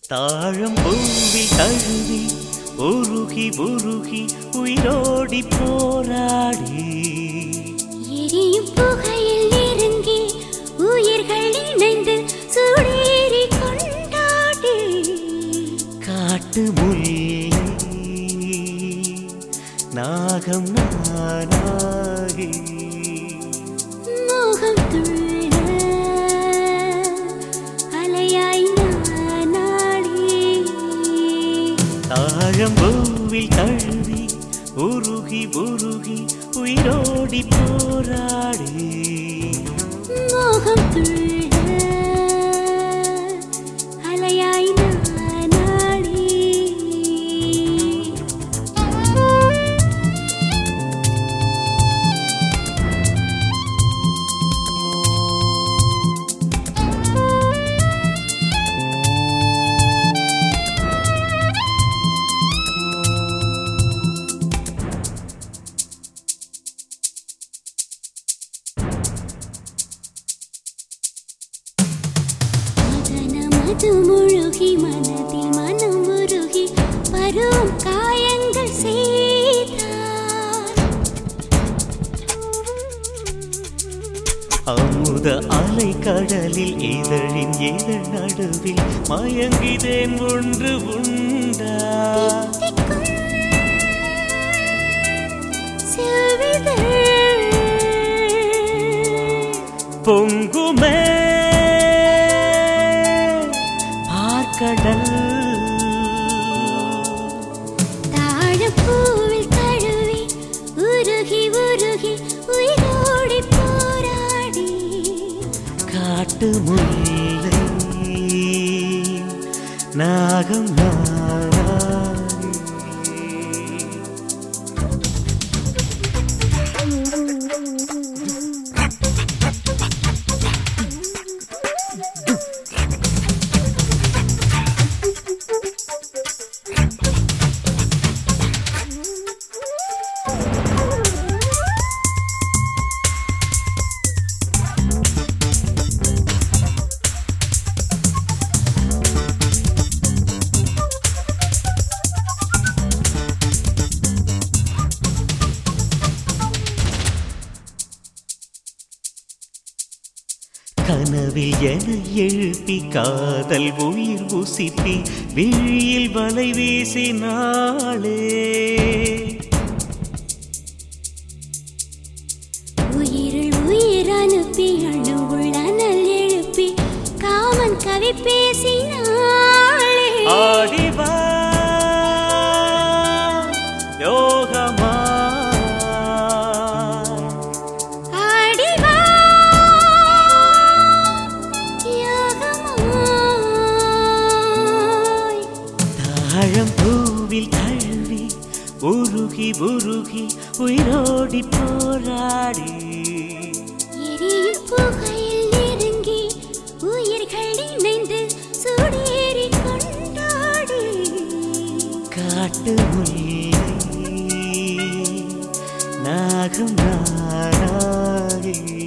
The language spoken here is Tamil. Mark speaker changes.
Speaker 1: தாழம் பூவில் தழுவி உருகி உருகி உயிரோடி போராடி
Speaker 2: எரியும் புகையில் நெருங்கி உயிர்கள் இணைந்து சுடேறி கொண்டாடி
Speaker 1: காட்டு முல்லை நாகம் நானாகி
Speaker 2: மோகம் துள்ள அலையாய் நானாடி
Speaker 1: தாழம் பூவில் தழுவி உருகி உருகி உயிரோடி போராடி
Speaker 2: மோகம் துள்ள அலையாய் நானாடி மதன மது முழுகி மனதில் மனம் உருகி வரும் காயங்கள் செய்தார்
Speaker 1: அமுத அலை கடலில் இதழின் இதழ் நடுவில் மயங்கிதேன் ஒன்று உண்டா
Speaker 2: செல்விதழ்
Speaker 1: பொங்குமே பார்க்கடல்
Speaker 2: தாழப்பூவில் தழுவி உருகி உருகி உயிரோடி போராடி
Speaker 1: காட்டு முல்லை நாகம் நாராடி கனவில் என எழுப்பி காதல் உயிர் உசிப்பி விழியில் வலை வீசினாளே
Speaker 2: உயிரில் உயிர் அனுப்பி அணுவுள் அனல் எழுப்பி காமன் கவி பேசினாளே
Speaker 1: ஆடிவா யோகமா
Speaker 2: ஆடிவா யோகமாய்
Speaker 1: தாழம் பூவில் தழுவி உருகி உருகி உயிரோடி போராடி
Speaker 2: எரியும் புகையில் நெருங்கி உயிர்கள் இணைந்து சுடேறி கொண்டாடி
Speaker 1: காட்டு முல்லை நாகம் நானாகி